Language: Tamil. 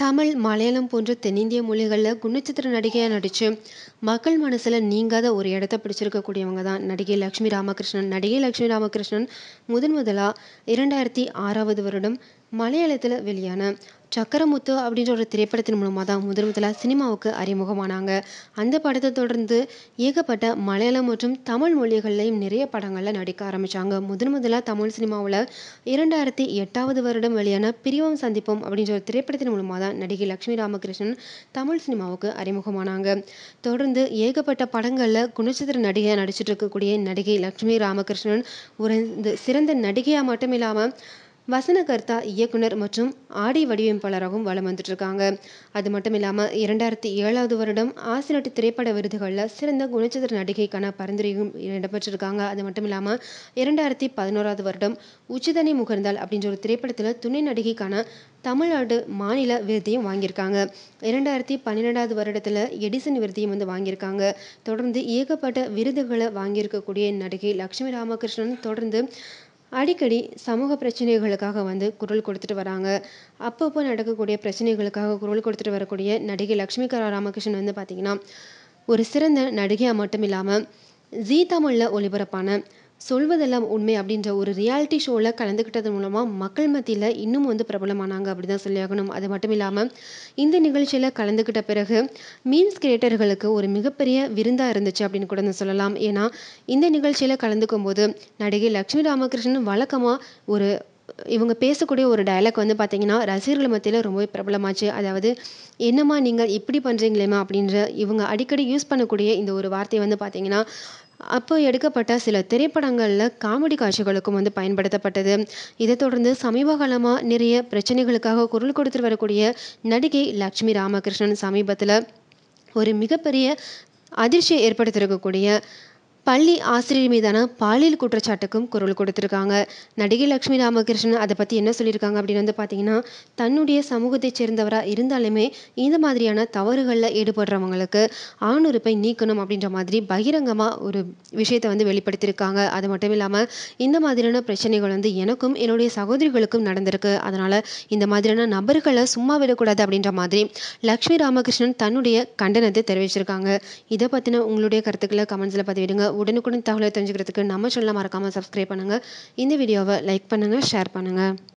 தமிழ், மலையாளம் போன்ற தென்னிந்திய மொழிகள்ல குணச்சித்திர நடிகையா நடிச்சு, மக்கள் மனசுல நீங்காத ஒரு இடத்த பிடிச்சிருக்கக்கூடியவங்க தான் நடிகை லட்சுமி ராமகிருஷ்ணன். நடிகை லட்சுமி ராமகிருஷ்ணன் முதன் முதலா 2006வது வருடம் மலையாளத்துல வெளியான சக்கரமுத்து அப்படின்ற ஒரு திரைப்படத்தின் மூலமா தான் முதன் முதலா சினிமாவுக்கு அறிமுகமானாங்க. அந்த படத்த தொடர்ந்து ஏகப்பட்ட மலையாளம் மற்றும் தமிழ் மொழிகள்லயும் நிறைய படங்கள்ல நடிக்க ஆரம்பிச்சாங்க. முதன் முதலா தமிழ் சினிமாவுல 2008வது வருடம் வெளியான பிரிவோம் சந்திப்போம் அப்படின்ற ஒரு திரைப்படத்தின் மூலமா தான் நடிகை லட்சுமி ராமகிருஷ்ணன் தமிழ் சினிமாவுக்கு அறிமுகமானாங்க. தொடர்ந்து ஏகப்பட்ட படங்கள்ல குணச்சித்திர நடிகையா நடிச்சுட்டு இருக்கக்கூடிய நடிகை லட்சுமி ராமகிருஷ்ணன் ஒரு சிறந்த நடிகையா மட்டும் இல்லாம வசனகர்த்தா, இயக்குனர் மற்றும் ஆடியோ வடிவமைப்பாளராகவும் வலம் வந்துட்டு இருக்காங்க. அது மட்டும் இல்லாம 2007வது வருடம் ஆஸ்கார் திரைப்பட விருதுகள்ல சிறந்த குணச்சித்திர நடிகைக்கான பரிந்துரையும் இடம்பெற்றிருக்காங்க. அது மட்டும் இல்லாம 2011வது வருடம் உச்சிதனை முகர்ந்தால் அப்படின்ற ஒரு திரைப்படத்துல துணை நடிகைக்கான தமிழ்நாடு மாநில விருதையும் வாங்கியிருக்காங்க. 2012வது வருடத்துல எடிசன் விருதையும் வந்து வாங்கியிருக்காங்க. தொடர்ந்து ஏகப்பட்ட விருதுகள வாங்கியிருக்கக்கூடிய நடிகை லட்சுமி ராமகிருஷ்ணன் தொடர்ந்து அடிக்கடி சமூக பிரச்சனைகளுக்காக வந்து குரல் கொடுத்துட்டு வராங்க. அப்பப்போ நடக்கக்கூடிய பிரச்சனைகளுக்காக குரல் கொடுத்துட்டு வரக்கூடிய நடிகை லட்சுமி ராமகிருஷ்ணன் வந்து பார்த்தீங்கன்னா, ஒரு சிறந்த நடிகையா மட்டும் இல்லாம ஜீ தமிழ்ல ஒளிபரப்பான சொல்வதெல்லாம் உண்மை அப்படின்ற ஒரு ரியாலிட்டி ஷோல கலந்துக்கிட்டது மூலமா மக்கள் மத்தியில இன்னும் வந்து பிரபலமானாங்க அப்படிதான் சொல்லியாகணும். அது மட்டும் இல்லாம இந்த நிகழ்ச்சியில கலந்துக்கிட்ட பிறகு மீம்ஸ் கிரியேட்டர்களுக்கு ஒரு மிகப்பெரிய விருந்தா இருந்துச்சு அப்படின்னு கூட சொல்லலாம். ஏன்னா இந்த நிகழ்ச்சியில கலந்துக்கும்போது நடிகை லட்சுமி ராமகிருஷ்ணன் வழக்கமா ஒரு இவங்க பேசக்கூடிய ஒரு டயலாக் வந்து பார்த்தீங்கன்னா, ரசிகர்கள் மத்தியில ரொம்பவே பிரபலமாச்சு. அதாவது என்னம்மா நீங்க இப்படி பண்றீங்களேம்மா அப்படின்ற இவங்க அடிக்கடி யூஸ் பண்ணக்கூடிய இந்த ஒரு வார்த்தை வந்து பார்த்தீங்கன்னா, அப்போ எடுக்கப்பட்ட சில திரைப்படங்கள்ல காமெடி காட்சிகளுக்கும் வந்து பயன்படுத்தப்பட்டது. இதைத் தொடர்ந்து சமீப காலமா நிறைய பிரச்சனைகளுக்காக குரல் கொடுத்துட்டு வரக்கூடிய நடிகை லட்சுமி ராமகிருஷ்ணன் சமீபத்துல ஒரு மிகப்பெரிய அதிர்ச்சியை ஏற்படுத்தியிருக்கக்கூடிய பள்ளி ஆசிரியர் மீதான பாலியல் குற்றச்சாட்டுக்கும் குரல் கொடுத்திருக்காங்க. நடிகை லட்சுமி ராமகிருஷ்ணன் அத பத்தி என்ன சொல்லியிருக்காங்க அப்படின்னு வந்து பார்த்தீங்கன்னா, தன்னுடைய சமூகத்தைச் சேர்ந்தவரா இருந்தாலுமே இந்த மாதிரியான தவறுகள்ல ஈடுபடுறவங்களுக்கு ஆணுறுப்பை நீக்கணும் அப்படின்ற மாதிரி பகிரங்கமா ஒரு விஷயத்த வந்து வெளிப்படுத்தியிருக்காங்க. அது மட்டும் இல்லாம இந்த மாதிரியான பிரச்சனைகள் வந்து எனக்கும் என்னுடைய சகோதரிகளுக்கும் நடந்திருக்கு. அதனால இந்த மாதிரியான நபர்கள சும்மா விடக்கூடாது அப்படின்ற மாதிரி லட்சுமி ராமகிருஷ்ணன் தன்னுடைய கண்டனத்தை தெரிவிச்சிருக்காங்க. இத பத்தின உங்களுடைய கருத்துக்கள கமெண்ட்ஸ்ல பதிவிடுங்க. உடனுக்குடன் தகவலை தெரிஞ்சுக்கிறதுக்கு நம்ம சேனல மறக்காம சப்ஸ்கிரைப் பண்ணுங்க. இந்த வீடியோவ லைக் பண்ணுங்க, ஷேர் பண்ணுங்க.